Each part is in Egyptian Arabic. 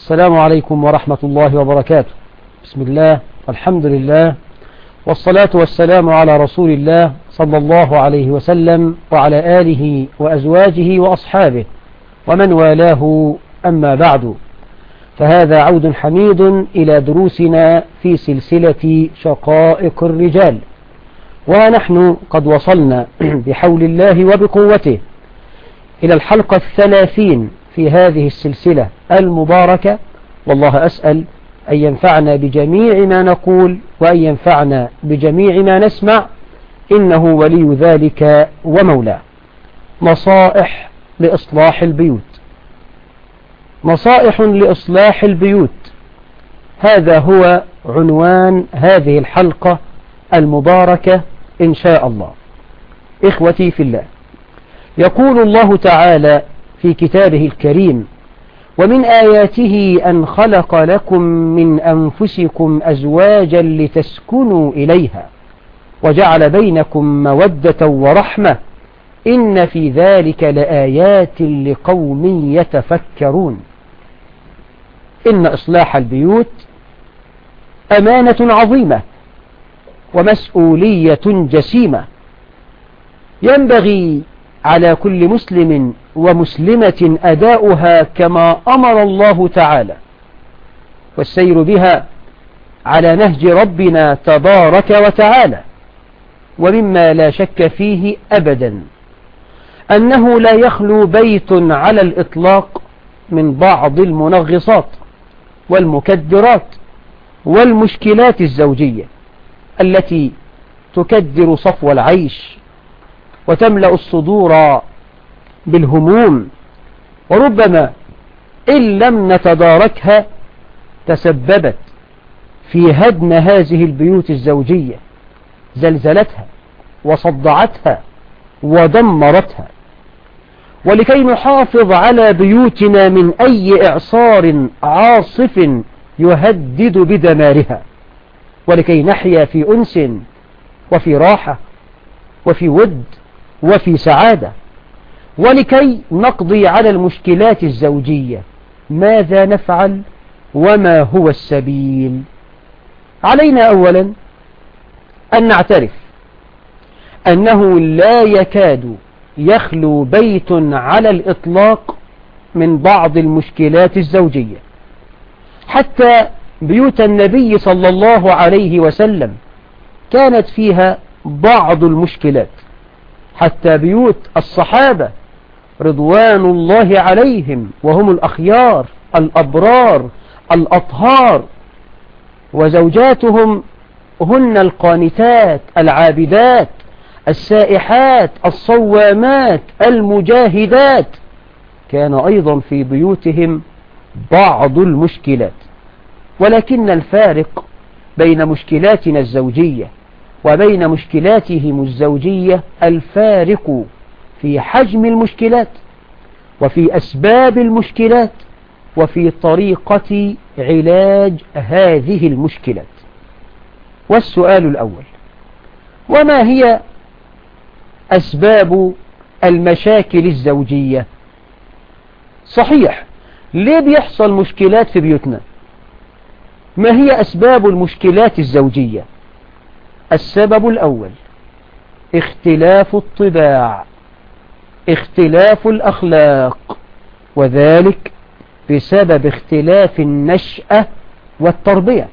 السلام عليكم ورحمة الله وبركاته بسم الله الحمد لله والصلاة والسلام على رسول الله صلى الله عليه وسلم وعلى آله وأزواجه وأصحابه ومن والاه أما بعد فهذا عود حميد إلى دروسنا في سلسلة شقائق الرجال ونحن قد وصلنا بحول الله وبقوته إلى الحلقة الثلاثين في هذه السلسلة المباركة والله أسأل أن ينفعنا بجميع ما نقول وأن ينفعنا بجميع ما نسمع إنه ولي ذلك ومولاه نصائح لإصلاح البيوت نصائح لإصلاح البيوت هذا هو عنوان هذه الحلقة المباركة إن شاء الله إخوتي في الله يقول الله تعالى في كتابه الكريم ومن آياته أن خلق لكم من أنفسكم أزواجا لتسكنوا إليها وجعل بينكم مودة ورحمة إن في ذلك لآيات لقوم يتفكرون إن إصلاح البيوت أمانة عظيمة ومسؤولية جسيمة ينبغي على كل مسلم ومسلمة أداؤها كما أمر الله تعالى والسير بها على نهج ربنا تبارك وتعالى ومما لا شك فيه أبدا أنه لا يخلو بيت على الإطلاق من بعض المنغصات والمكدرات والمشكلات الزوجية التي تكدر صفو العيش وتملأ الصدور بالهموم وربما إن لم نتداركها تسببت في هدم هذه البيوت الزوجية زلزلتها وصدعتها ودمرتها ولكي نحافظ على بيوتنا من أي إعصار عاصف يهدد بدمارها ولكي نحيا في أنس وفي راحة وفي ود وفي سعادة ولكي نقضي على المشكلات الزوجية ماذا نفعل وما هو السبيل علينا أولا أن نعترف أنه لا يكاد يخلو بيت على الإطلاق من بعض المشكلات الزوجية حتى بيوت النبي صلى الله عليه وسلم كانت فيها بعض المشكلات حتى بيوت الصحابة رضوان الله عليهم وهم الأخيار الأبرار الأطهار وزوجاتهم هن القانتات العابدات السائحات الصوامات المجاهدات كان أيضا في بيوتهم بعض المشكلات ولكن الفارق بين مشكلاتنا الزوجية وبين مشكلاتهم الزوجية الفارق في حجم المشكلات وفي أسباب المشكلات وفي طريقة علاج هذه المشكلات والسؤال الأول وما هي أسباب المشاكل الزوجية صحيح ليه بيحصل مشكلات في بيوتنا ما هي أسباب المشكلات الزوجية السبب الأول اختلاف الطباع اختلاف الأخلاق وذلك بسبب اختلاف النشأة والتربية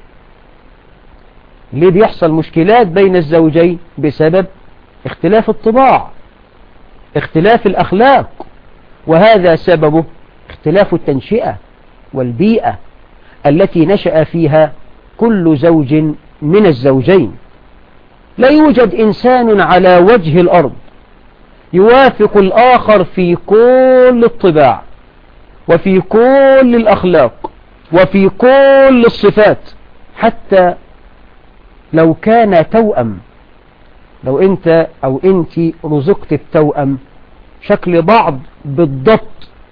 ليه بيحصل مشكلات بين الزوجين بسبب اختلاف الطباع اختلاف الأخلاق وهذا سببه اختلاف التنشئة والبيئة التي نشأ فيها كل زوج من الزوجين لا يوجد إنسان على وجه الأرض يوافق الآخر في كل الطباع وفي كل الأخلاق وفي كل الصفات حتى لو كان توأم لو أنت أو أنت رزقت بتوأم شكل بعض بالضبط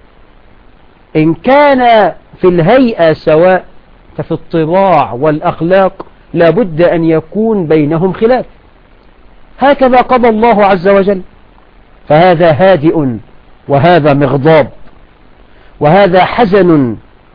إن كان في الهيئة سواء ففي الطباع والأخلاق لابد أن يكون بينهم خلاف هكذا قضى الله عز وجل فهذا هادئ وهذا مغضاب وهذا حزن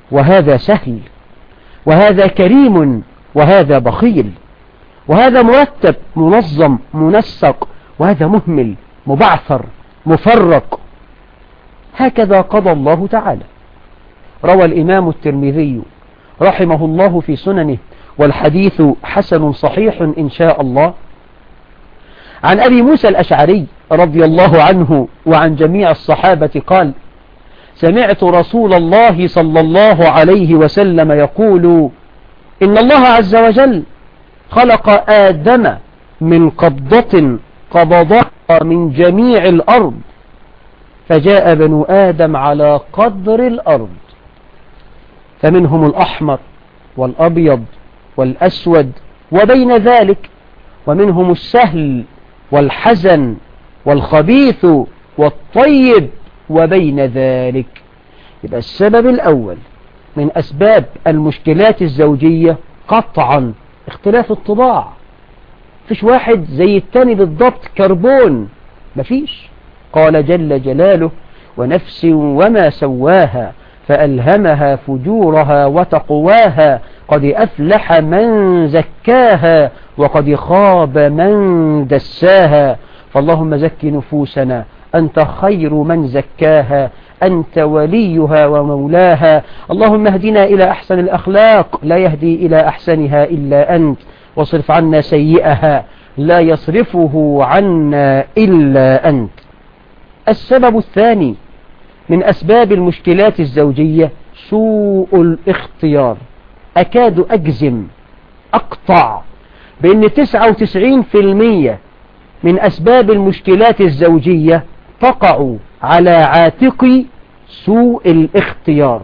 وهذا سهل وهذا كريم وهذا بخيل وهذا مرتب منظم منسق وهذا مهمل مبعثر مفرق هكذا قضى الله تعالى روى الإمام الترمذي رحمه الله في سننه والحديث حسن صحيح إن شاء الله عن أبي موسى الأشعري رضي الله عنه وعن جميع الصحابة قال سمعت رسول الله صلى الله عليه وسلم يقول إن الله عز وجل خلق آدم من قبضة قبضها من جميع الأرض فجاء بنو آدم على قدر الأرض فمنهم الأحمر والأبيض والأسود وبين ذلك ومنهم السهل والحزن والخبيث والطيب وبين ذلك يبقى السبب الأول من أسباب المشكلات الزوجية قطعا اختلاف الطباع فيش واحد زي التاني بالضبط كربون مفيش قال جل جلاله ونفس وما سواها فألهمها فجورها وتقواها قد أفلح من زكاها وقد خاب من دساها فاللهم زك نفوسنا أنت خير من زكاها أنت وليها ومولاها اللهم اهدنا إلى أحسن الأخلاق لا يهدي إلى أحسنها إلا أنت واصرف عنا سيئها لا يصرفه عنا إلا أنت السبب الثاني من أسباب المشكلات الزوجية سوء الاختيار أكاد أجزم أقطع بأن 99% من أسباب المشكلات الزوجية تقع على عاتق سوء الاختيار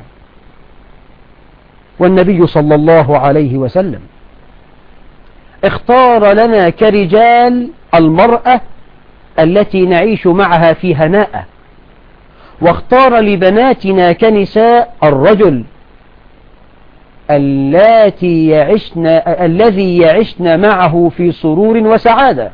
والنبي صلى الله عليه وسلم اختار لنا كرجال المرأة التي نعيش معها في هناء واختار لبناتنا كنساء الرجل اللاتي يعشن الذي يعشن معه في سرور وسعادة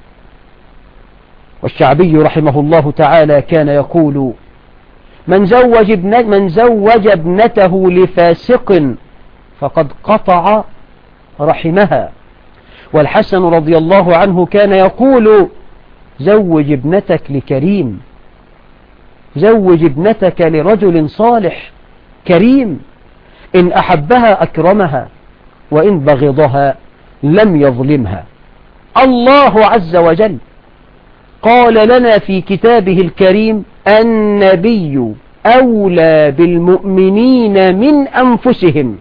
والشعبي رحمه الله تعالى كان يقول من زوج, ابن من زوج ابنته لفاسق فقد قطع رحمها والحسن رضي الله عنه كان يقول زوج ابنتك لكريم زوج ابنتك لرجل صالح كريم إن أحبها أكرمها وإن بغضها لم يظلمها الله عز وجل قال لنا في كتابه الكريم النبي أولى بالمؤمنين من أنفسهم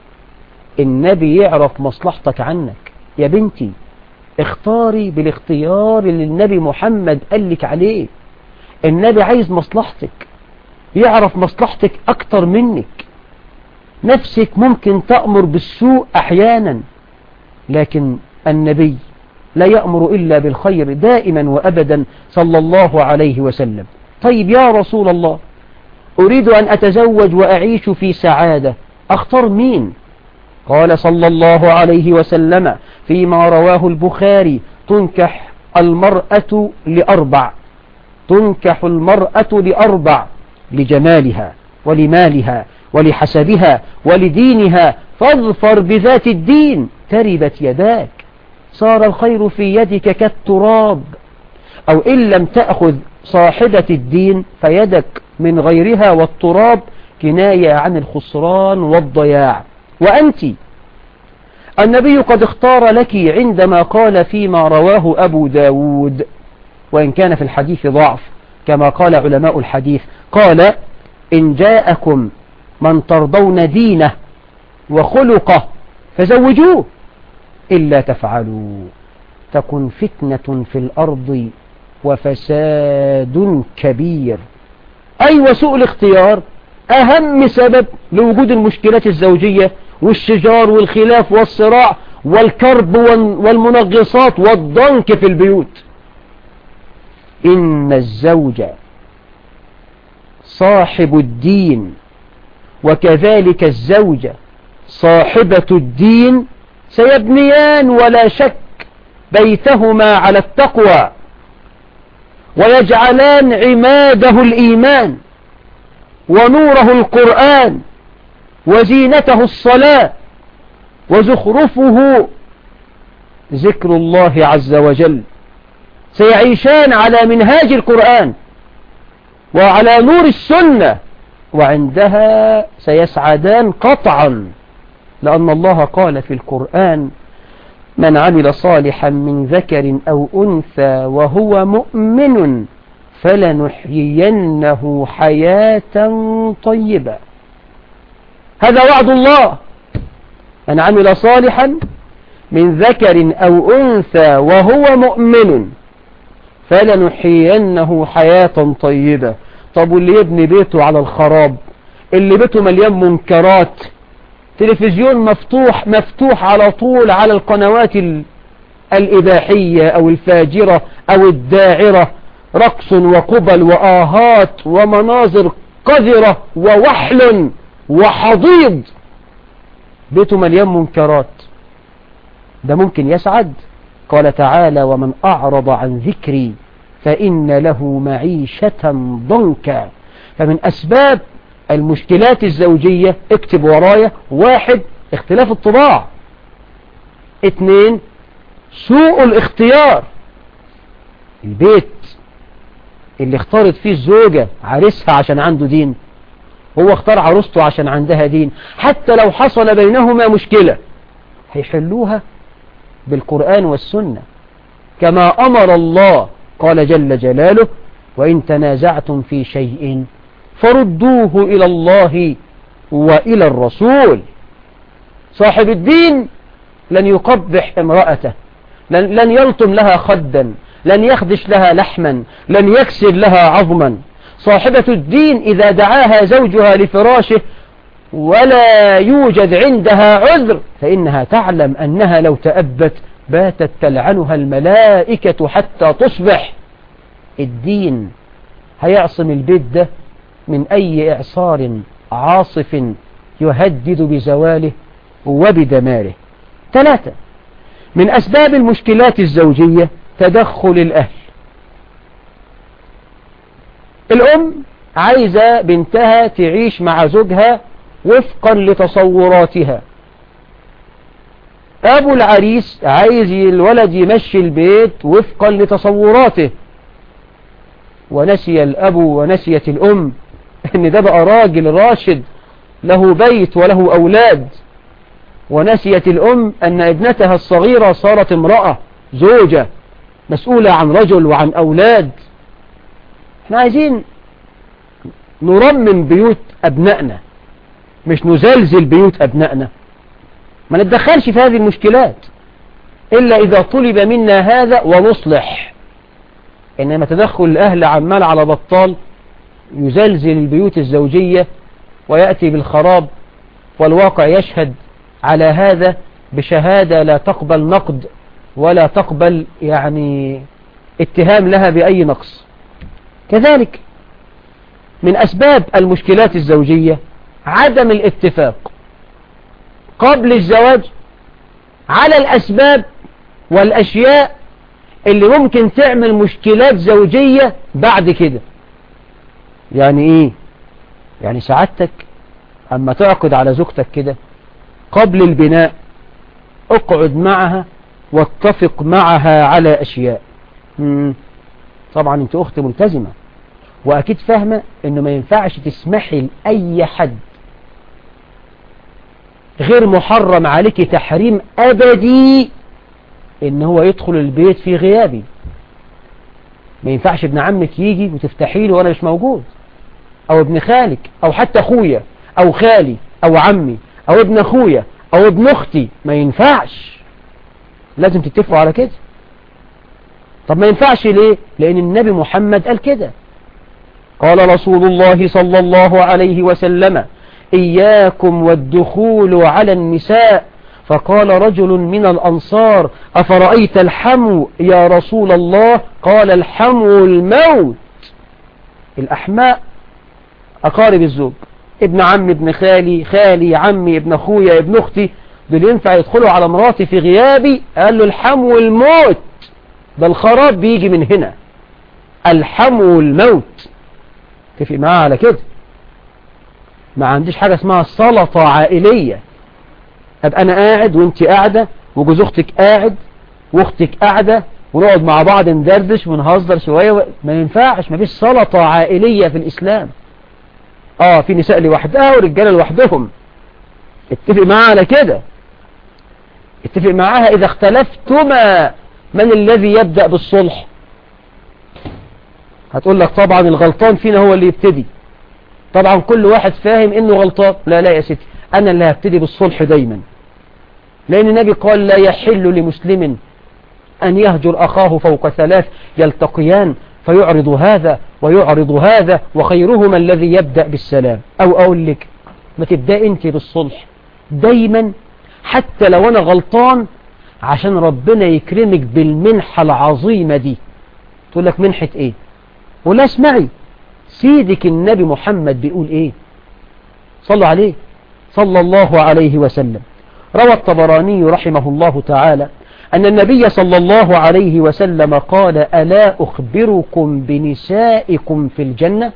النبي يعرف مصلحتك عنك يا بنتي اختاري بالاختيار اللي النبي محمد قال لك عليه النبي عايز مصلحتك يعرف مصلحتك أكتر منك نفسك ممكن تأمر بالسوء أحيانا لكن النبي لا يأمر إلا بالخير دائما وأبدا صلى الله عليه وسلم طيب يا رسول الله أريد أن أتزوج وأعيش في سعادة أختار مين قال صلى الله عليه وسلم فيما رواه البخاري تنكح المرأة لأربع تنكح المرأة لأربع لجمالها ولمالها ولحسبها ولدينها فاظفر بذات الدين تربت يداك صار الخير في يدك كالتراب أو إن لم تأخذ صاحبة الدين فيدك من غيرها والتراب كناية عن الخسران والضياع وأنت النبي قد اختار لك عندما قال فيما رواه أبو داود وإن كان في الحديث ضعف كما قال علماء الحديث قال إن جاءكم من ترضون دينه وخلقه فزوجوه إلا تفعلوا تكن فتنة في الأرض وفساد كبير أي أيوة وسوء الاختيار أهم سبب لوجود المشكلات الزوجية والشجار والخلاف والصراع والكرب والمنغصات والضنك في البيوت إن الزوج صاحب الدين وكذلك الزوجة صاحبة الدين سيبنيان ولا شك بيتهما على التقوى ويجعلان عماده الإيمان ونوره القرآن وزينته الصلاة وزخرفه ذكر الله عز وجل سيعيشان على منهاج القرآن وعلى نور السنة وعندها سيسعدان قطعا لأن الله قال في القرآن من عمل صالحا من ذكر أو أنثى وهو مؤمن فلنحيينه حياة طيبة هذا وعد الله من عمل صالحا من ذكر أو أنثى وهو مؤمن فلنحيينه حياة طيبة طب واللي يبني بيته على الخراب اللي بيته مليان منكرات تلفزيون مفتوح مفتوح على طول على القنوات الإباحية أو الفاجرة أو الداعرة رقص وقبل وآهات ومناظر قذرة ووحل وحضيض بيته مليان منكرات ده ممكن يسعد قال تعالى ومن أعرض عن ذكري فإن له معيشة ضنكا فمن أسباب المشكلات الزوجية اكتب ورايا واحد اختلاف الطباع اثنين سوء الاختيار البيت اللي اختارت فيه الزوجة عريسها عشان عنده دين هو اختار عروسته عشان عندها دين حتى لو حصل بينهما مشكلة هيحلوها بالقرآن والسنة كما أمر الله قال جل جلاله وإن تنازعتم في شيء فردوه إلى الله وإلى الرسول صاحب الدين لن يقبح امرأته لن, لن يلطم لها خدا لن يخدش لها لحما لن يكسر لها عظما صاحبة الدين إذا دعاها زوجها لفراشه ولا يوجد عندها عذر فإنها تعلم أنها لو تأبت باتت تلعنها الملائكة حتى تصبح الدين هيعصم البيت ده من أي إعصار عاصف يهدد بزواله وبدماره ثلاثة من أسباب المشكلات الزوجية تدخل الأهل الأم عايزة بنتها تعيش مع زوجها وفقا لتصوراتها أبو العريس عايز الولد يمشي البيت وفقا لتصوراته ونسي الأب ونسيت الأم ان ده بقى راجل راشد له بيت وله أولاد ونسيت الأم أن ابنتها الصغيرة صارت امرأة زوجة مسؤولة عن رجل وعن أولاد احنا عايزين نرمم بيوت أبنائنا مش نزلزل بيوت أبنائنا ما نتدخلش في هذه المشكلات إلا إذا طلب منا هذا ونصلح إنما تدخل الأهل عمال على بطال يزلزل البيوت الزوجية ويأتي بالخراب والواقع يشهد على هذا بشهادة لا تقبل نقد ولا تقبل يعني اتهام لها بأي نقص كذلك من أسباب المشكلات الزوجية عدم الاتفاق قبل الزواج على الأسباب والأشياء اللي ممكن تعمل مشكلات زوجية بعد كده يعني ايه يعني سعادتك اما تعقد على زوجتك كده قبل البناء اقعد معها واتفق معها على اشياء مم. طبعا انت اخت ملتزمة واكيد فاهمة انه ما ينفعش تسمحي لأي حد غير محرم عليك تحريم ابدي ان هو يدخل البيت في غيابي ما ينفعش ابن عمك يجي وتفتحي له وانا مش موجود او ابن خالك او حتى اخويا او خالي او عمي او ابن اخويا او ابن اختي ما ينفعش لازم تتفقوا على كده طب ما ينفعش ليه لان النبي محمد قال كده قال رسول الله صلى الله عليه وسلم إياكم والدخول على النساء فقال رجل من الأنصار أفرأيت الحمو يا رسول الله قال الحمو الموت الأحماء أقارب الزوج ابن عم ابن خالي خالي عمي ابن أخويا ابن أختي دول ينفع يدخلوا على مراتي في غيابي قال له الحمو الموت ده الخراب بيجي من هنا الحمو الموت تفق معاه على كده ما عنديش حاجة اسمها سلطة عائلية أبقى أنا قاعد وانت قاعدة وجوز أختك قاعد واختك قاعدة ونقعد مع بعض ندردش ونهزر شوية و... ما ينفعش ما فيش سلطة عائلية في الإسلام اه في نساء لوحدها ورجال لوحدهم اتفق معاها على كده اتفق معاها إذا اختلفتما من الذي يبدأ بالصلح هتقول لك طبعا الغلطان فينا هو اللي يبتدي طبعا كل واحد فاهم انه غلطان لا لا يا ستي انا اللي هبتدي بالصلح دايما لان النبي قال لا يحل لمسلم ان يهجر اخاه فوق ثلاث يلتقيان فيعرض هذا ويعرض هذا وخيرهما الذي يبدأ بالسلام او اقول لك ما تبدأ انت بالصلح دايما حتى لو انا غلطان عشان ربنا يكرمك بالمنحة العظيمة دي تقول لك منحة ايه ولا اسمعي سيدك النبي محمد بيقول ايه صلوا عليه صلى الله عليه وسلم روى الطبراني رحمه الله تعالى أن النبي صلى الله عليه وسلم قال ألا أخبركم بنسائكم في الجنة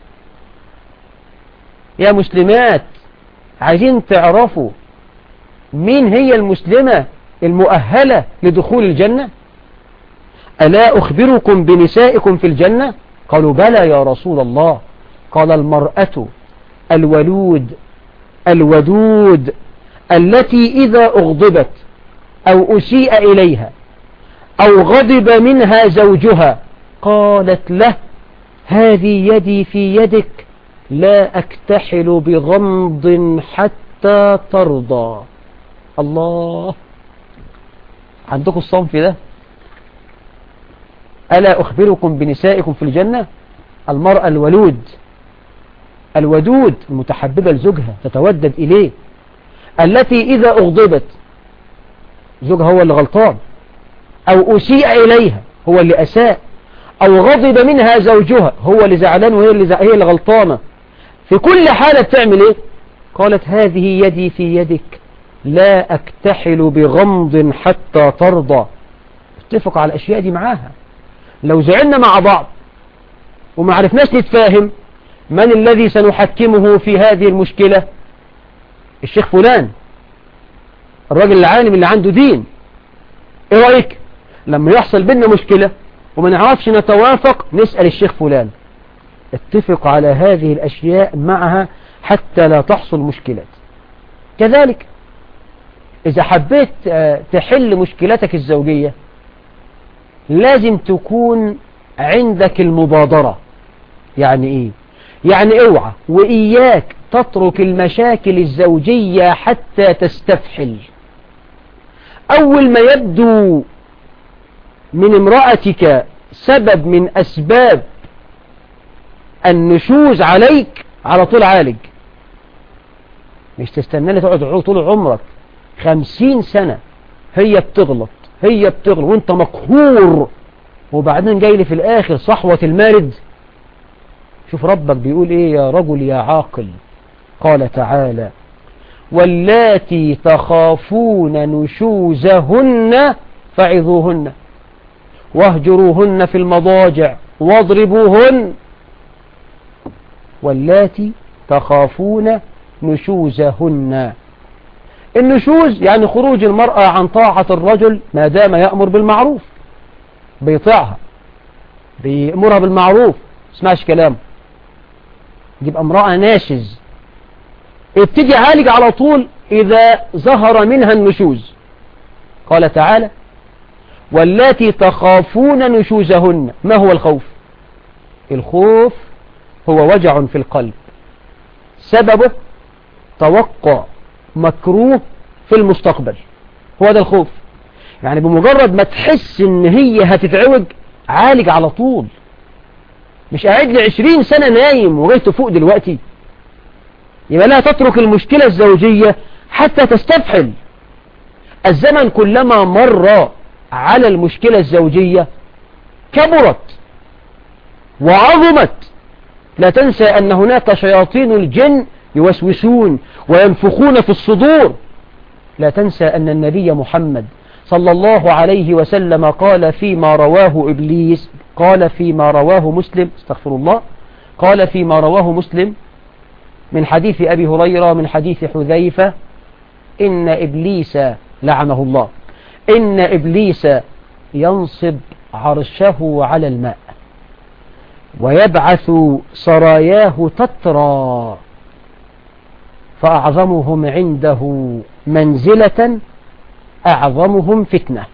يا مسلمات عايزين تعرفوا مين هي المسلمة المؤهلة لدخول الجنة ألا أخبركم بنسائكم في الجنة قالوا بلى يا رسول الله قال المرأة الولود الودود التي إذا أغضبت أو أسيء إليها أو غضب منها زوجها قالت له هذه يدي في يدك لا أكتحل بغمض حتى ترضى الله عندكم الصنف ده ألا أخبركم بنسائكم في الجنة المرأة الولود الودود المتحببة لزوجها تتودد إليه التي إذا أغضبت زوجها هو اللي غلطان أو أسيء إليها هو اللي أساء أو غضب منها زوجها هو اللي زعلان وهي اللي, هي اللي غلطانة في كل حالة بتعمل إيه قالت هذه يدي في يدك لا أكتحل بغمض حتى ترضى اتفق على الأشياء دي معاها لو زعلنا مع بعض وما عرفناش نتفاهم من الذي سنحكمه في هذه المشكلة الشيخ فلان الراجل العالم اللي عنده دين ايه رأيك لما يحصل بيننا مشكلة وما نعرفش نتوافق نسأل الشيخ فلان اتفق على هذه الأشياء معها حتى لا تحصل مشكلات كذلك إذا حبيت تحل مشكلتك الزوجية لازم تكون عندك المبادرة يعني ايه يعني اوعى واياك تترك المشاكل الزوجية حتى تستفحل اول ما يبدو من امرأتك سبب من اسباب النشوز عليك على طول عالج مش تستنى لي تقعد طول عمرك خمسين سنة هي بتغلط هي بتغلط وانت مقهور وبعدين جاي لي في الاخر صحوة المارد شوف ربك بيقول ايه يا رجل يا عاقل قال تعالى واللاتي تخافون نشوزهن فعظوهن واهجروهن في المضاجع واضربوهن واللاتي تخافون نشوزهن النشوز يعني خروج المرأة عن طاعة الرجل ما دام يأمر بالمعروف بيطيعها بيأمرها بالمعروف اسمعش كلامه يبقى امرأة ناشز ابتدي عالج على طول إذا ظهر منها النشوز قال تعالى واللاتي تخافون نشوزهن ما هو الخوف الخوف هو وجع في القلب سببه توقع مكروه في المستقبل هو ده الخوف يعني بمجرد ما تحس ان هي هتتعوج عالج على طول مش قاعد لي عشرين سنة نايم وجاي تفوق دلوقتي يبقى لا تترك المشكلة الزوجية حتى تستفحل الزمن كلما مر على المشكلة الزوجية كبرت وعظمت لا تنسى أن هناك شياطين الجن يوسوسون وينفخون في الصدور لا تنسى أن النبي محمد صلى الله عليه وسلم قال فيما رواه إبليس قال فيما رواه مسلم استغفر الله قال فيما رواه مسلم من حديث أبي هريرة من حديث حذيفة إن إبليس لعنه الله إن إبليس ينصب عرشه على الماء ويبعث سراياه تترى فأعظمهم عنده منزلة أعظمهم فتنة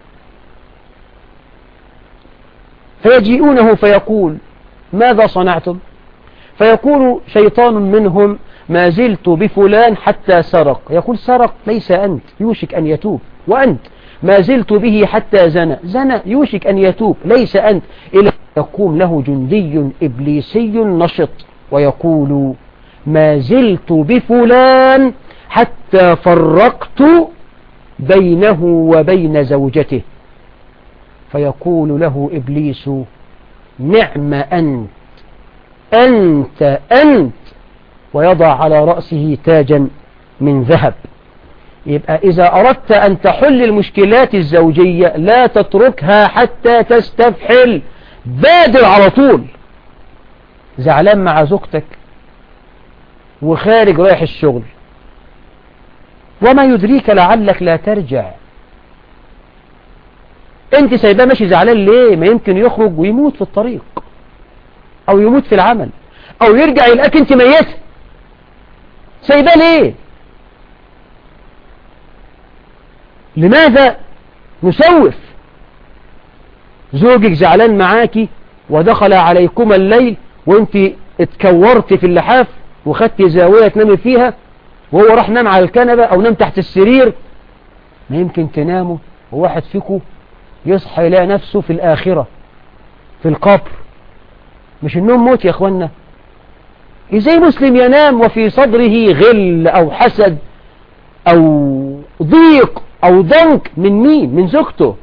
فيجيئونه فيقول ماذا صنعتم فيقول شيطان منهم ما زلت بفلان حتى سرق يقول سرق ليس أنت يوشك أن يتوب وأنت ما زلت به حتى زنى زنى يوشك أن يتوب ليس أنت إلى يقوم له جندي إبليسي نشط ويقول ما زلت بفلان حتى فرقت بينه وبين زوجته فيقول له إبليس نعم أنت أنت أنت ويضع على رأسه تاجا من ذهب يبقى إذا أردت أن تحل المشكلات الزوجية لا تتركها حتى تستفحل بادر على طول زعلان مع زوجتك وخارج رايح الشغل وما يدريك لعلك لا ترجع انت سايباه ماشي زعلان ليه ما يمكن يخرج ويموت في الطريق او يموت في العمل او يرجع يلاقيك انت ميت سايباه ليه لماذا نسوف زوجك زعلان معاكي ودخل عليكم الليل وانت اتكورت في اللحاف وخدت زاوية تنامي فيها وهو راح نام على الكنبة او نام تحت السرير ما يمكن تناموا وواحد فيكم يصحى يلاقي نفسه في الآخرة في القبر مش النوم موت يا اخوانا ازاي مسلم ينام وفي صدره غل او حسد او ضيق او ضنك من مين من زوجته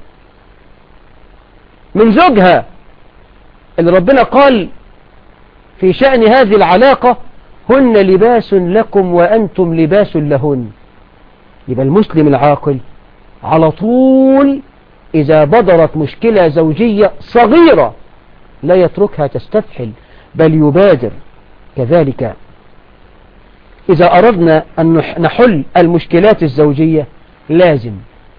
من زوجها اللي ربنا قال في شأن هذه العلاقة هن لباس لكم وأنتم لباس لهن يبقى المسلم العاقل على طول إذا بدرت مشكلة زوجية صغيرة لا يتركها تستفحل بل يبادر كذلك إذا أردنا أن نحل المشكلات الزوجية لازم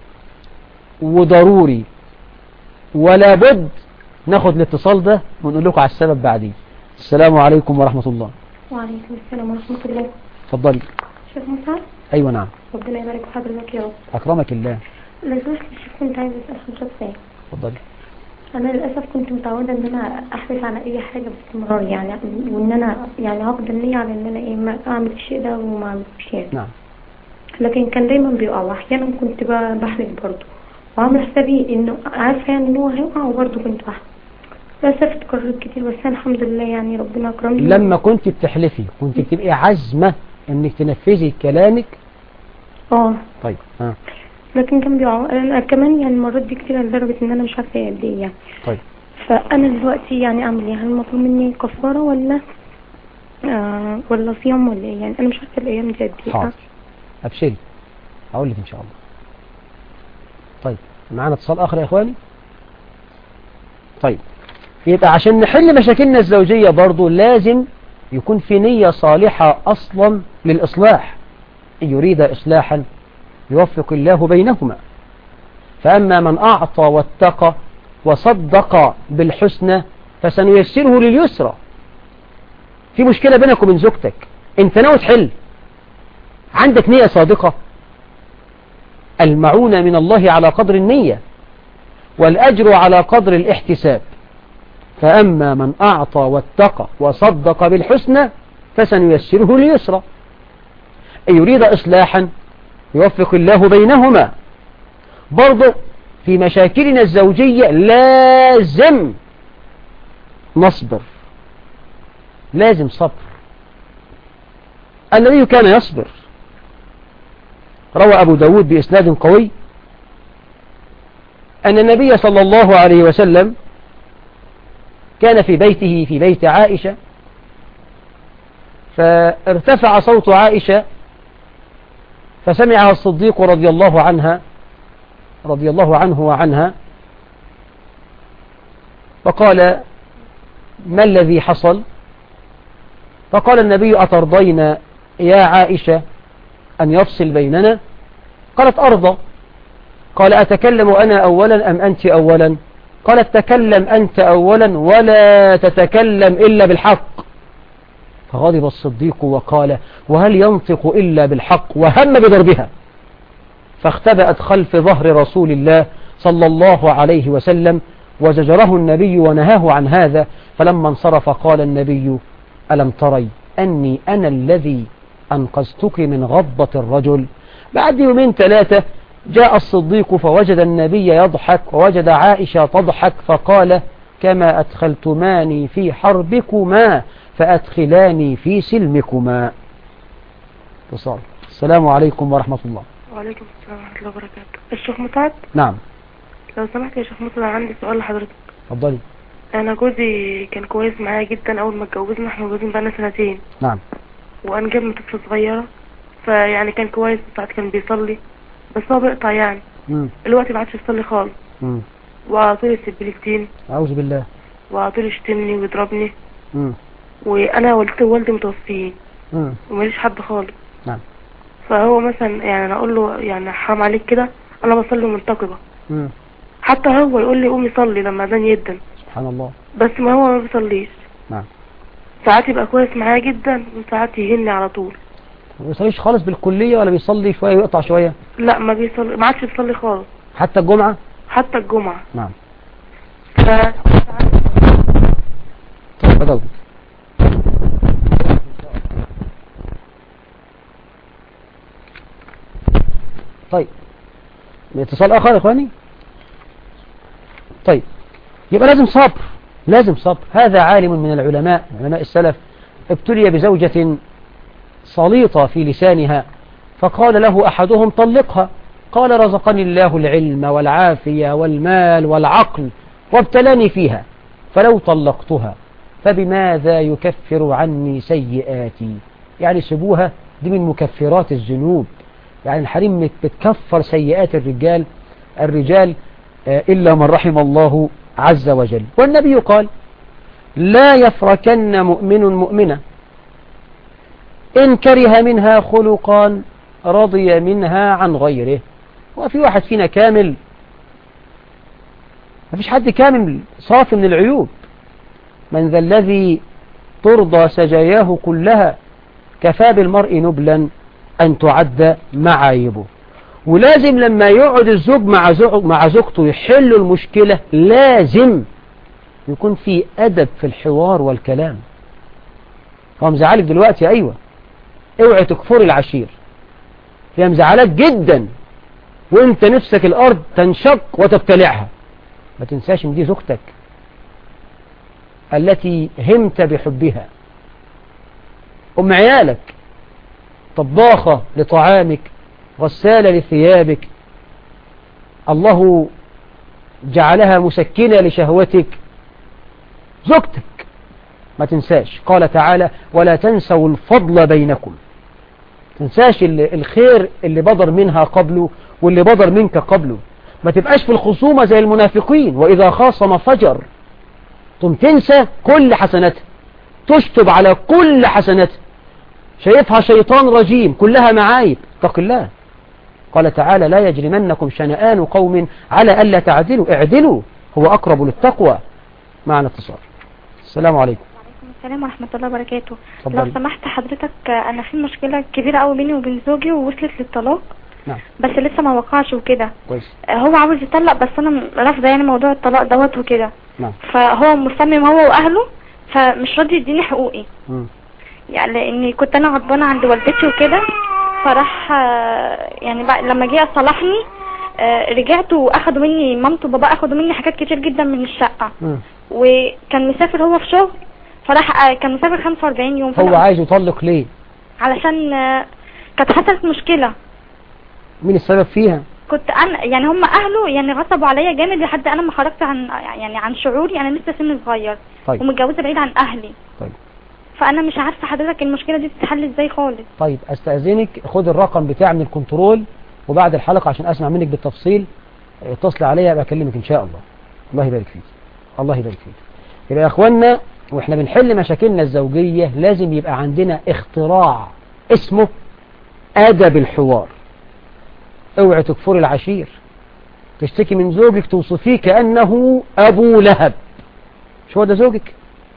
وضروري ولا بد ناخد الاتصال ده ونقول لكم على السبب بعدين السلام عليكم ورحمة الله وعليكم السلام ورحمة الله اتفضلي شيخ مسعد أيوة نعم ربنا يبارك في حضرتك يا رب أكرمك الله لو سمحت يا شيخ كنت عايزة أسأل حضرتك سؤال اتفضلي أنا للأسف كنت متعودة إن أنا أحرص على أي حاجة باستمرار يعني وإن أنا يعني عقد النية على إن أنا إيه ما أعمل الشيء ده وما أعملش يعني نعم لكن كان دايما بيقع وأحيانا كنت ب- بحرص برضه وعاملة حسابي إنه عارفة يعني إن هو هيقع وبرضه كنت بحرص للأسف اتكررت كتير بس أنا الحمد لله يعني ربنا أكرمني لما كنت بتحلفي كنت بتبقي عزمة انك تنفذي كلامك اه طيب ها لكن كان بيقع أنا كمان يعني المرات دي كتير لدرجة إن أنا مش عارفة قد إيه يعني طيب فأنا دلوقتي يعني أعمل إيه؟ هل مطلوب مني كفارة ولا آه ولا صيام ولا إيه؟ يعني أنا مش عارفة الأيام دي قد إيه حاضر ابشري هقول لك ان شاء الله طيب معانا اتصال اخر يا اخواني طيب يبقى عشان نحل مشاكلنا الزوجية برضو لازم يكون في نية صالحة اصلا للاصلاح ان يريد اصلاحا يوفق الله بينهما فاما من اعطى واتقى وصدق بالحسنى فسنيسره لليسرى في مشكلة بينك وبين زوجتك انت ناوي تحل عندك نية صادقة المعونة من الله على قدر النية والأجر على قدر الاحتساب فأما من أعطى واتقى وصدق بالحسنى فسنيسره ليسرى أن يريد إصلاحا يوفق الله بينهما برضو في مشاكلنا الزوجية لازم نصبر لازم صبر النبي كان يصبر روى أبو داود بإسناد قوي أن النبي صلى الله عليه وسلم كان في بيته في بيت عائشة فارتفع صوت عائشة فسمعها الصديق رضي الله عنها رضي الله عنه وعنها فقال ما الذي حصل فقال النبي أترضين يا عائشة أن يفصل بيننا قالت أرضى قال أتكلم أنا أولا أم أنت أولا قالت تكلم أنت أولا ولا تتكلم إلا بالحق فغضب الصديق وقال وهل ينطق إلا بالحق وهم بضربها فاختبأت خلف ظهر رسول الله صلى الله عليه وسلم وزجره النبي ونهاه عن هذا فلما انصرف قال النبي ألم تري أني أنا الذي أنقذتك من غضبة الرجل بعد يومين ثلاثة جاء الصديق فوجد النبي يضحك ووجد عائشة تضحك فقال كما أدخلتماني في حربكما فأدخلاني في سلمكما اتصال السلام عليكم ورحمة الله وعليكم السلام ورحمة الله وبركاته الشيخ مسعد نعم لو سمحت يا شيخ مسعد عندي سؤال لحضرتك اتفضلي أنا جوزي كان كويس معايا جدا أول ما اتجوزنا احنا متجوزين بقالنا سنتين نعم وأنجب من طفلة صغيرة فيعني كان كويس ساعات كان بيصلي بس هو بيقطع يعني مم. دلوقتي ما عادش يصلي خالص مم. وعلى طول يسب لي كتير أعوذ بالله وعلى طول يشتمني ويضربني مم. وأنا والدتي ووالدي متوفيين مم. وماليش حد خالص نعم فهو مثلا يعني أنا أقول له يعني حرام عليك كده أنا بصلي منتقبة مم. حتى هو يقول لي قومي صلي لما أذان يدن سبحان الله بس ما هو ما بيصليش نعم ساعات يبقى كويس معايا جدا وساعات يهني على طول ما بيصليش خالص بالكلية ولا بيصلي شوية ويقطع شوية لا ما بيصلي ما عادش بيصلي خالص حتى الجمعة حتى الجمعة نعم ف اتفضل طيب اتصال آخر يا إخواني طيب يبقى لازم صبر لازم صبر هذا عالم من العلماء علماء السلف ابتلي بزوجة سليطة في لسانها فقال له أحدهم طلقها قال رزقني الله العلم والعافية والمال والعقل وابتلاني فيها فلو طلقتها فبماذا يكفر عني سيئاتي يعني سبوها دي من مكفرات الذنوب يعني الحريم بتكفر سيئات الرجال الرجال آه، إلا من رحم الله عز وجل والنبي قال لا يفركن مؤمن مؤمنة إن كره منها خلقا رضي منها عن غيره وفي واحد فينا كامل ما فيش حد كامل صافي من العيوب من ذا الذي ترضى سجاياه كلها كفى بالمرء نبلا أن تعد معايبه ولازم لما يقعد الزوج مع زوج مع زوجته يحل المشكلة لازم يكون في أدب في الحوار والكلام هو مزعلك دلوقتي أيوة اوعي تكفري العشير هي مزعلك جدا وانت نفسك الأرض تنشق وتبتلعها ما تنساش ان دي زوجتك التي همت بحبها أم عيالك طباخة لطعامك غسالة لثيابك الله جعلها مسكنة لشهوتك زوجتك ما تنساش قال تعالى ولا تنسوا الفضل بينكم تنساش ال- الخير اللي بدر منها قبله واللي بدر منك قبله ما تبقاش في الخصومة زي المنافقين وإذا خاصم فجر ثم تنسى كل حسناتها تشطب على كل حسناتها شايفها شيطان رجيم كلها معايب اتق الله قال تعالى لا يجرمنكم شنآن قوم على ألا تعدلوا اعدلوا هو أقرب للتقوى معنا اتصال السلام عليكم وعليكم السلام ورحمة الله وبركاته اتفضلي. لو سمحت حضرتك آه، أنا في مشكلة كبيرة قوي بيني وبين زوجي ووصلت للطلاق نعم بس لسه ما وقعش وكده كويس آه، هو عاوز يطلق بس أنا م- رافضة يعني موضوع الطلاق دوت وكده نعم فهو مصمم هو وأهله فمش راضي يديني حقوقي مم. يعني لأني كنت أنا غضبانة عند والدتي وكده فراح آه، يعني بقى لما جه صلحني آه، رجعت واخدوا مني مامته وبابا اخدوا مني حاجات كتير جدا من الشقة مم. وكان مسافر هو في شغل فراح آه، كان مسافر 45 يوم هو فأنا- عايز يطلق ليه علشان آه، كانت حصلت مشكلة مين السبب فيها كنت انا يعني هم اهله يعني غصبوا عليا جامد لحد انا ما خرجت عن يعني عن شعوري انا لسه سن صغير طيب ومتجوزه بعيد عن اهلي طيب فانا مش عارفه حضرتك المشكله دي تتحل ازاي خالص طيب استأذنك خد الرقم بتاع من الكنترول وبعد الحلقة عشان اسمع منك بالتفصيل اتصل عليا ابقى اكلمك ان شاء الله الله يبارك فيك الله يبارك فيك يبقى يا اخوانا واحنا بنحل مشاكلنا الزوجية لازم يبقى عندنا اختراع اسمه أدب الحوار اوعي تكفر العشير تشتكي من زوجك توصفيه كأنه أبو لهب مش هو ده زوجك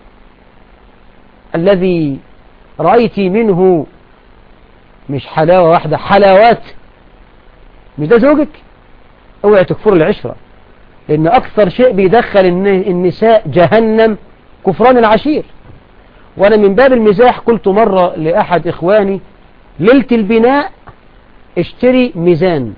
الذي رأيت منه مش حلاوة واحدة حلاوات مش ده زوجك اوعي تكفر العشرة لأن أكثر شيء بيدخل النساء جهنم كفران العشير وأنا من باب المزاح قلت مرة لأحد إخواني ليلة البناء اشتري ميزان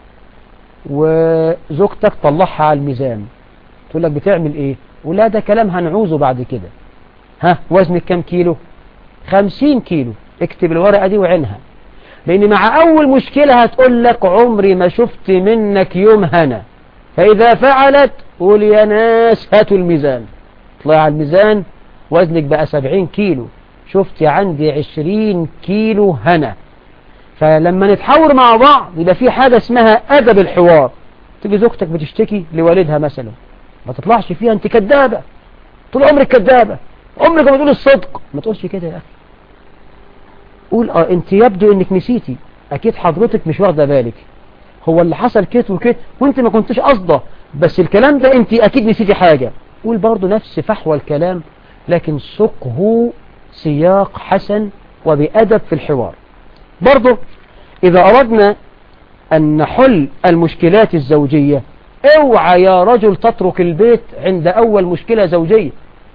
وزوجتك طلعها على الميزان تقول لك بتعمل ايه ولا ده كلام هنعوزه بعد كده ها وزنك كم كيلو خمسين كيلو اكتب الورقة دي وعينها لان مع اول مشكلة هتقول لك عمري ما شفت منك يوم هنا فاذا فعلت قول يا ناس هاتوا الميزان طلع على الميزان وزنك بقى سبعين كيلو شفت عندي عشرين كيلو هنا فلما نتحاور مع بعض يبقى في حاجة اسمها أدب الحوار تيجي زوجتك بتشتكي لوالدها مثلا ما تطلعش فيها انت كدابة طول عمرك كدابة عمرك ما تقول الصدق ما تقولش كده يا أخي قول اه انت يبدو انك نسيتي اكيد حضرتك مش واخده بالك هو اللي حصل كده وكده وانت ما كنتش قصده بس الكلام ده انت اكيد نسيتي حاجة قول برضو نفس فحوى الكلام لكن سقه سياق حسن وبأدب في الحوار برضو إذا أردنا أن نحل المشكلات الزوجية اوعى يا رجل تترك البيت عند أول مشكلة زوجية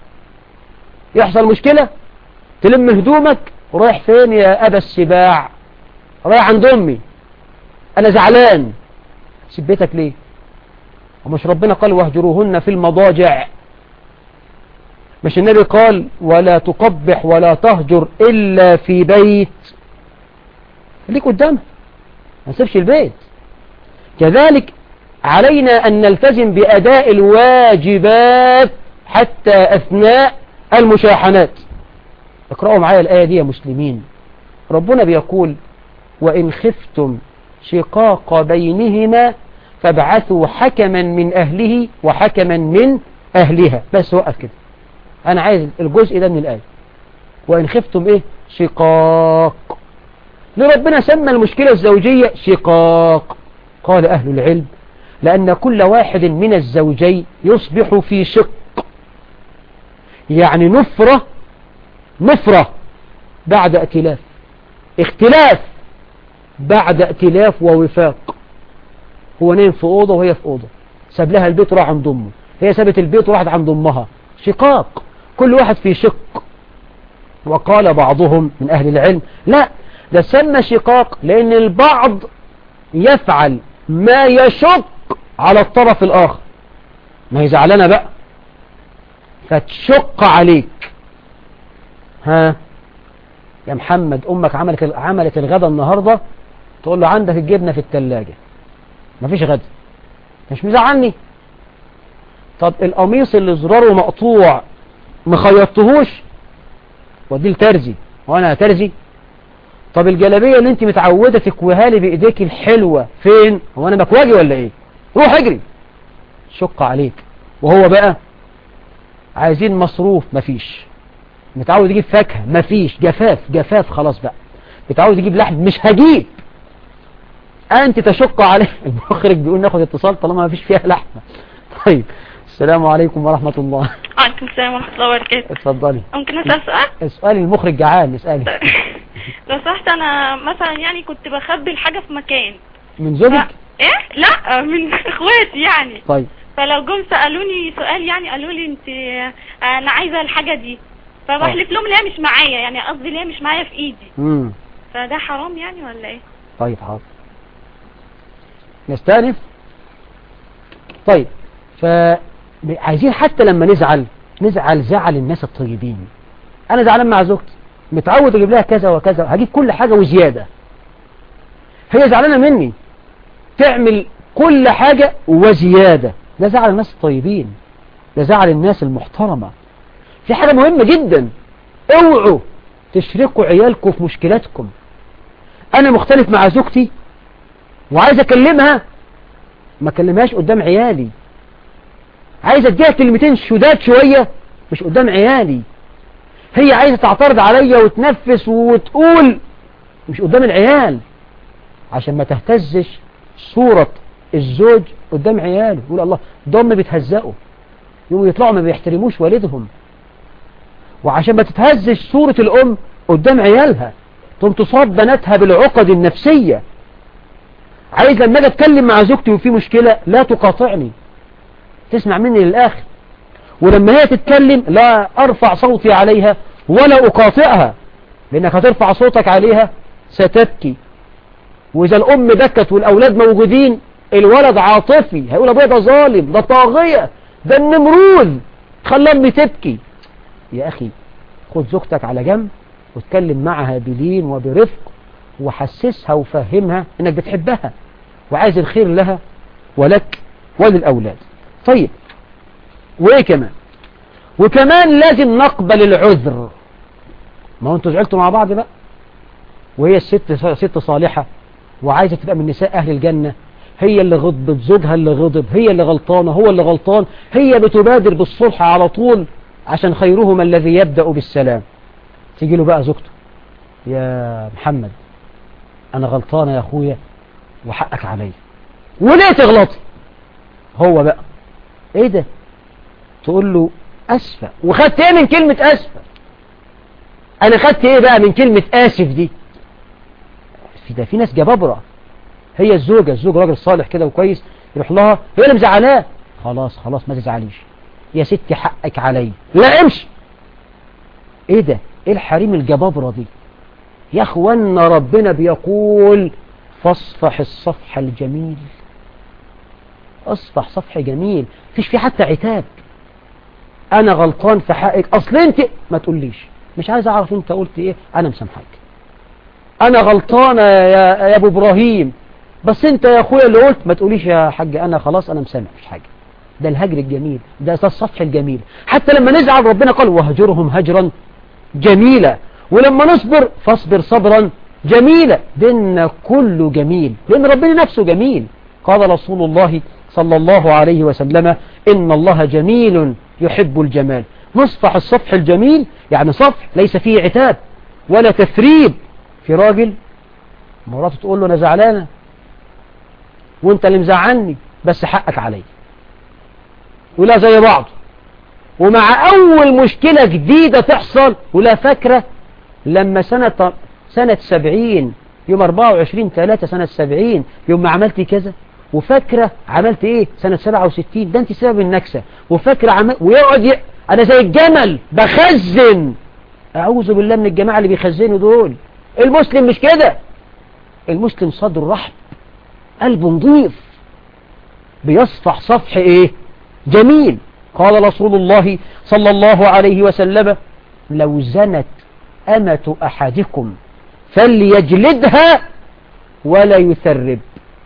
يحصل مشكلة تلم هدومك ورايح فين يا أبا السباع رايح عند أمي أنا زعلان سيب بيتك ليه ومش ربنا قال واهجروهن في المضاجع مش النبي قال ولا تقبح ولا تهجر إلا في بيت خليك قدامها ما نسيبش البيت كذلك علينا أن نلتزم بأداء الواجبات حتى أثناء المشاحنات اقرأوا معايا الآية دي يا مسلمين ربنا بيقول وإن خفتم شقاق بينهما فابعثوا حكما من أهله وحكما من أهلها بس وقف كده أنا عايز الجزء ده من الآية وإن خفتم إيه شقاق لربنا سمى المشكلة الزوجية شقاق قال أهل العلم لأن كل واحد من الزوجين يصبح في شق يعني نفرة نفرة بعد ائتلاف اختلاف بعد ائتلاف ووفاق هو نايم في أوضة وهي في أوضة ساب لها البيت وراح عند أمه هي سابت البيت وراحت عند أمها شقاق كل واحد في شق وقال بعضهم من أهل العلم لا ده سمى شقاق لأن البعض يفعل ما يشق على الطرف الآخر ما هي زعلانة بقى فتشق عليك ها يا محمد أمك عملت عملت الغدا النهاردة تقول له عندك الجبنة في التلاجة مفيش غدا مش مزعلني طب القميص اللي زراره مقطوع مخيطتهوش وديه لترزي وانا ترزي طب الجلابية اللي انت متعودة تكويها لي بايديك الحلوة فين هو انا بكواجي ولا ايه روح اجري شق عليك وهو بقى عايزين مصروف مفيش متعود يجيب فاكهة مفيش جفاف جفاف خلاص بقى متعود يجيب لحم مش هجيب انت تشق عليه المخرج بيقول ناخد اتصال طالما مفيش فيها لحمة طيب السلام عليكم ورحمة الله وعليكم السلام ورحمة الله وبركاته اتفضلي ممكن أسأل سؤال؟ اسألي المخرج جعان اسألي لو سمحت أنا مثلا يعني كنت بخبي الحاجة في مكان من زوجك ف... إيه؟ لا من إخواتي يعني طيب فلو جم سألوني سؤال يعني قالوا لي أنت أنا عايزة الحاجة دي فبحلف لهم اللي هي مش معايا يعني قصدي اللي هي مش معايا في إيدي امم فده حرام يعني ولا إيه؟ طيب حاضر نستأنف طيب فعايزين حتى لما نزعل نزعل زعل الناس الطيبين انا زعلان مع زوجتي متعود اجيب لها كذا وكذا هجيب كل حاجة وزيادة هي زعلانة مني تعمل كل حاجة وزيادة ده زعل الناس الطيبين ده زعل الناس المحترمة في حاجة مهمة جدا اوعوا تشركوا عيالكم في مشكلاتكم انا مختلف مع زوجتي وعايز اكلمها ما اكلمهاش قدام عيالي عايز اديها كلمتين شداد شوية مش قدام عيالي هي عايزة تعترض عليا وتنفس وتقول مش قدام العيال عشان ما تهتزش صورة الزوج قدام عياله يقول الله دم بيتهزقوا يقوموا يطلعوا ما بيحترموش والدهم وعشان ما تتهزش صورة الأم قدام عيالها تقوم تصاب بناتها بالعقد النفسية عايز لما اجي اتكلم مع زوجتي وفي مشكلة لا تقاطعني تسمع مني للآخر ولما هي تتكلم لا أرفع صوتي عليها ولا أقاطعها لأنك هترفع صوتك عليها ستبكي وإذا الأم بكت والأولاد موجودين الولد عاطفي هيقول أبويا ده ظالم ده طاغية ده النمروذ خلى أمي تبكي يا أخي خد زوجتك على جنب واتكلم معها بلين وبرفق وحسسها وفهمها انك بتحبها وعايز الخير لها ولك وللأولاد طيب وايه كمان وكمان لازم نقبل العذر ما هو انتوا زعلتوا مع بعض بقى وهي الست ست صالحة وعايزة تبقى من نساء أهل الجنة هي اللي غضبت زوجها اللي غضب هي اللي غلطانة هو اللي غلطان هي بتبادر بالصلح على طول عشان خيرهما الذي يبدأ بالسلام تيجي له بقى زوجته يا محمد أنا غلطانة يا أخويا وحقك عليا وليه تغلطي هو بقى ايه ده تقول له أسفة وخدت ايه من كلمة أسفة أنا خدت ايه بقى من كلمة آسف دي في ده في ناس جبابرة هي الزوجة الزوج راجل صالح كده وكويس يروح لها هي اللي مزعلاه خلاص خلاص ما تزعليش يا ستي حقك علي لا امشي ايه ده ايه الحريم الجبابرة دي يا اخوانا ربنا بيقول فاصفح الصفح الجميل اصفح صفح جميل فيش في حتى عتاب انا غلطان في حقك اصل انت ما تقوليش مش عايز اعرف انت قلت ايه انا مسامحك انا غلطانة يا, يا ابو ابراهيم بس انت يا اخويا اللي قلت ما تقوليش يا حاج انا خلاص انا مسامح مش حاجة ده الهجر الجميل ده الصفح الجميل حتى لما نزعل ربنا قال وهجرهم هجرا جميلا ولما نصبر فاصبر صبرا جميلا ديننا كله جميل لان ربنا نفسه جميل قال رسول الله صلى الله عليه وسلم إن الله جميل يحب الجمال نصفح الصفح الجميل يعني صفح ليس فيه عتاب ولا تثريب في راجل مراته تقول له أنا زعلانة وانت اللي مزعلني بس حقك علي ولا زي بعض ومع أول مشكلة جديدة تحصل ولا فاكرة لما سنة سنة سبعين يوم 24 3 سنة 70 يوم ما عملتي كذا وفاكرة عملت ايه سنة 67 ده انت سبب النكسة وفاكرة عمل ويقعد ي... انا زي الجمل بخزن اعوذ بالله من الجماعة اللي بيخزنوا دول المسلم مش كده المسلم صدر رحب قلبه نظيف بيصفح صفح ايه جميل قال رسول الله صلى الله عليه وسلم لو زنت أمة أحدكم فليجلدها ولا يثرب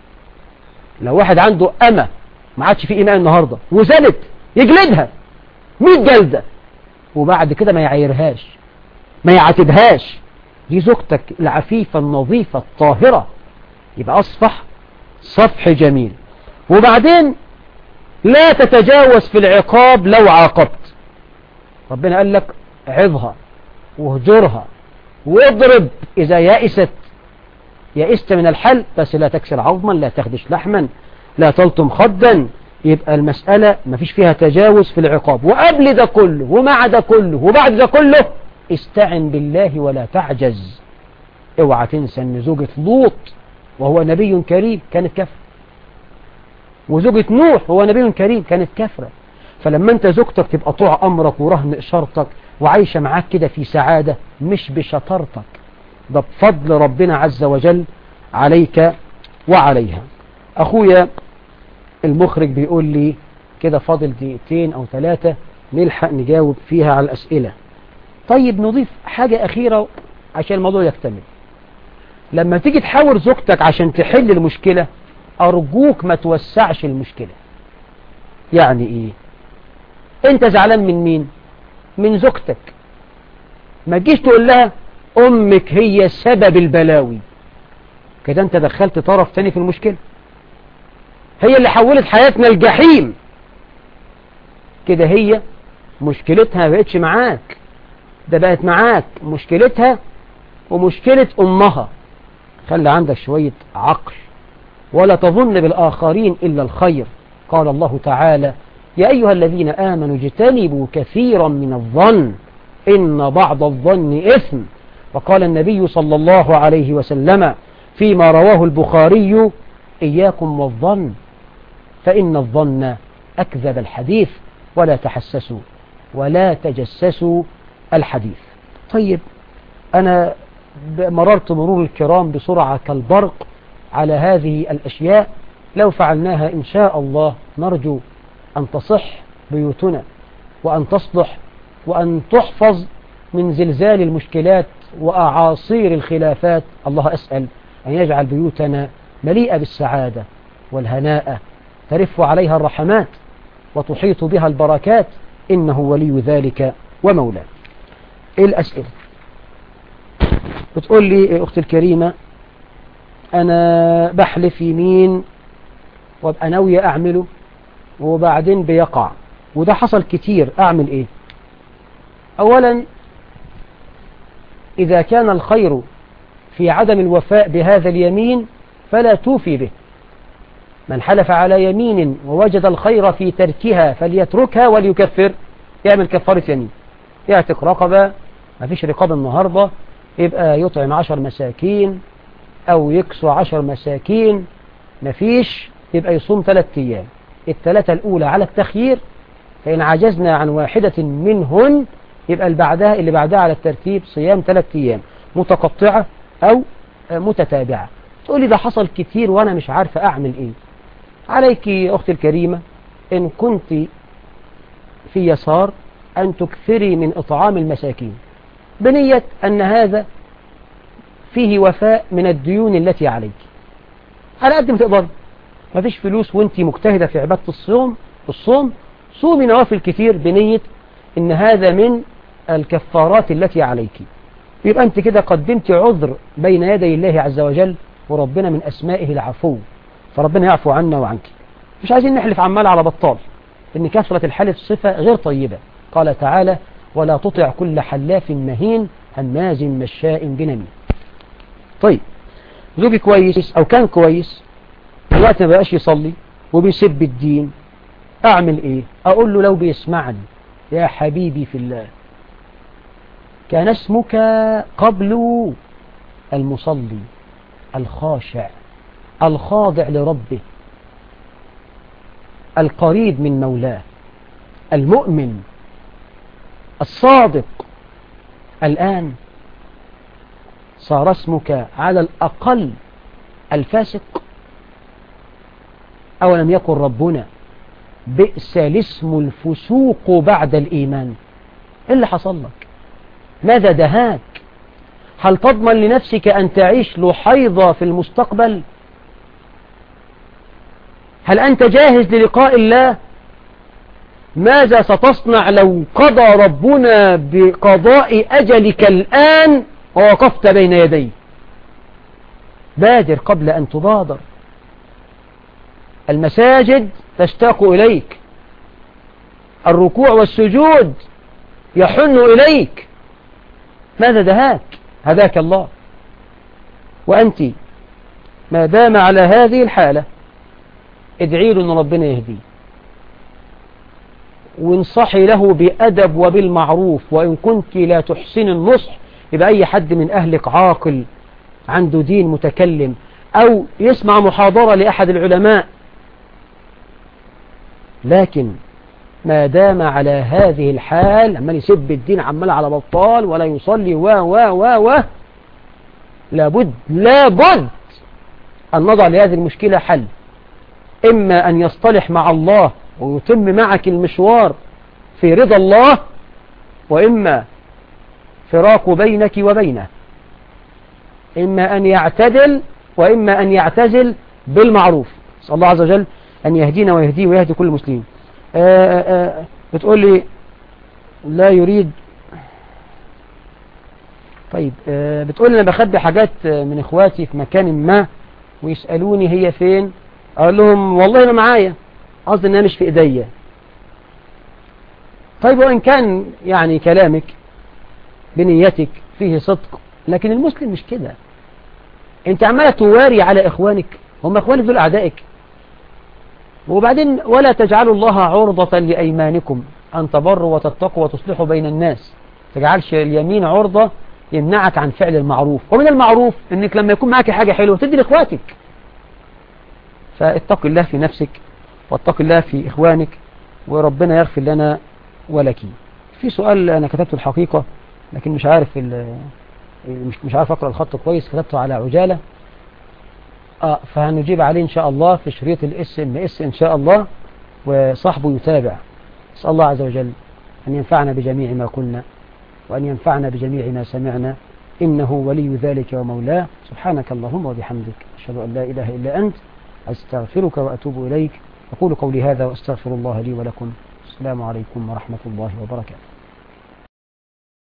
لو واحد عنده أمة ما عادش في إيمان النهاردة وزنت يجلدها 100 جلدة وبعد كده ما يعيرهاش ما يعاتبهاش دي زوجتك العفيفة النظيفة الطاهرة يبقى أصفح صفح جميل وبعدين لا تتجاوز في العقاب لو عاقبت ربنا قال لك عظها واهجرها واضرب إذا يأست يئست من الحل بس لا تكسر عظما لا تخدش لحما لا تلطم خدا يبقى المسألة ما فيش فيها تجاوز في العقاب وقبل ده كله ومع ده كله وبعد ده كله استعن بالله ولا تعجز اوعى تنسى ان زوجة لوط وهو نبي كريم كانت كفر وزوجة نوح وهو نبي كريم كانت كفرة فلما انت زوجتك تبقى طوع امرك ورهن اشارتك وعايشة معاك كده في سعادة مش بشطارتك ده بفضل ربنا عز وجل عليك وعليها اخويا المخرج بيقول لي كده فاضل دقيقتين او ثلاثة نلحق نجاوب فيها على الاسئلة طيب نضيف حاجة اخيرة عشان الموضوع يكتمل لما تيجي تحاور زوجتك عشان تحل المشكلة ارجوك ما توسعش المشكلة يعني ايه انت زعلان من مين من زوجتك ما تجيش تقول لها امك هي سبب البلاوي كده انت دخلت طرف تاني في المشكلة هي اللي حولت حياتنا الجحيم كده هي مشكلتها ما بقتش معاك ده بقت معاك مشكلتها ومشكلة امها خلي عندك شوية عقل ولا تظن بالآخرين إلا الخير قال الله تعالى يا أيها الذين آمنوا اجتنبوا كثيرا من الظن إن بعض الظن إثم وقال النبي صلى الله عليه وسلم فيما رواه البخاري إياكم والظن فإن الظن أكذب الحديث ولا تحسسوا ولا تجسسوا الحديث طيب أنا مررت مرور الكرام بسرعة كالبرق على هذه الأشياء لو فعلناها إن شاء الله نرجو أن تصح بيوتنا وأن تصلح وأن تحفظ من زلزال المشكلات وأعاصير الخلافات الله أسأل أن يجعل بيوتنا مليئة بالسعادة والهناء ترف عليها الرحمات وتحيط بها البركات إنه ولي ذلك ومولاه إيه الأسئلة بتقول لي أختي الكريمة أنا بحلف يمين وابقى ناوية أعمله وبعدين بيقع وده حصل كتير أعمل إيه أولا إذا كان الخير في عدم الوفاء بهذا اليمين فلا توفي به من حلف على يمين ووجد الخير في تركها فليتركها وليكفر يعمل كفارة يمين يعتق رقبة ما فيش رقابة النهاردة يبقى يطعم عشر مساكين أو يكسو عشر مساكين ما فيش يبقى يصوم ثلاثة أيام الثلاثة الأولى على التخيير فإن عجزنا عن واحدة منهن يبقى اللي بعدها اللي بعدها على الترتيب صيام ثلاثة أيام متقطعة أو متتابعة تقولي ده حصل كتير وأنا مش عارفة أعمل إيه عليك يا أختي الكريمة إن كنت في يسار أن تكثري من إطعام المساكين بنية أن هذا فيه وفاء من الديون التي عليك على قد ما تقدر ما فيش فلوس وانت مجتهدة في عبادة الصوم الصوم صومي نوافل كتير بنية ان هذا من الكفارات التي عليك يبقى انت كده قدمت عذر بين يدي الله عز وجل وربنا من اسمائه العفو فربنا يعفو عنا وعنك مش عايزين نحلف عمال على بطال ان كثرة الحلف صفة غير طيبة قال تعالى ولا تطع كل حلاف مهين هماز مشاء بنميم طيب زوجي كويس او كان كويس دلوقتي ما بقاش يصلي وبيسب الدين اعمل ايه اقول له لو بيسمعني يا حبيبي في الله كان اسمك قبل المصلي الخاشع الخاضع لربه القريب من مولاه المؤمن الصادق الآن صار اسمك على الأقل الفاسق أولم يكن ربنا بئس الاسم الفسوق بعد الإيمان إيه اللي حصل لك ماذا دهاك هل تضمن لنفسك أن تعيش لحيضة في المستقبل هل أنت جاهز للقاء الله ماذا ستصنع لو قضى ربنا بقضاء أجلك الآن ووقفت بين يديه بادر قبل أن تبادر المساجد تشتاق إليك الركوع والسجود يحن إليك ماذا دهاك هداك الله وأنت ما دام على هذه الحالة ادعي له أن ربنا يهديه وانصحي له بأدب وبالمعروف وإن كنت لا تحسن النصح يبقى أي حد من أهلك عاقل عنده دين متكلم أو يسمع محاضرة لأحد العلماء لكن ما دام على هذه الحال عمال يسب الدين عمال على بطال ولا يصلي و و و و لابد لابد أن نضع لهذه المشكلة حل إما أن يصطلح مع الله ويتم معك المشوار في رضا الله وإما فراق بينك وبينه إما أن يعتدل وإما أن يعتزل بالمعروف صلى الله عز وجل أن يهدينا ويهديه ويهدي كل مسلم بتقول لي لا يريد طيب بتقول لي أنا بخبي حاجات من إخواتي في مكان ما ويسألوني هي فين أقول لهم والله أنا معايا قصدي أنها مش في إيديا طيب وإن كان يعني كلامك بنيتك فيه صدق لكن المسلم مش كده انت عمالة تواري على اخوانك هم اخوانك دول اعدائك وبعدين ولا تجعلوا الله عرضة لأيمانكم أن تبروا وتتقوا وتصلحوا بين الناس تجعلش اليمين عرضة يمنعك عن فعل المعروف ومن المعروف انك لما يكون معك حاجة حلوة تدي لاخواتك فاتق الله في نفسك واتق الله في اخوانك وربنا يغفر لنا ولك في سؤال انا كتبته الحقيقة لكن مش عارف مش مش عارف اقرا الخط كويس كتبته على عجالة اه فهنجيب عليه ان شاء الله في شريط الاس ام اس ان شاء الله وصاحبه يتابع اسال الله عز وجل ان ينفعنا بجميع ما قلنا وأن ينفعنا بجميع ما سمعنا إنه ولي ذلك ومولاه سبحانك اللهم وبحمدك أشهد أن لا إله إلا أنت أستغفرك وأتوب إليك أقول قولي هذا وأستغفر الله لي ولكم السلام عليكم ورحمة الله وبركاته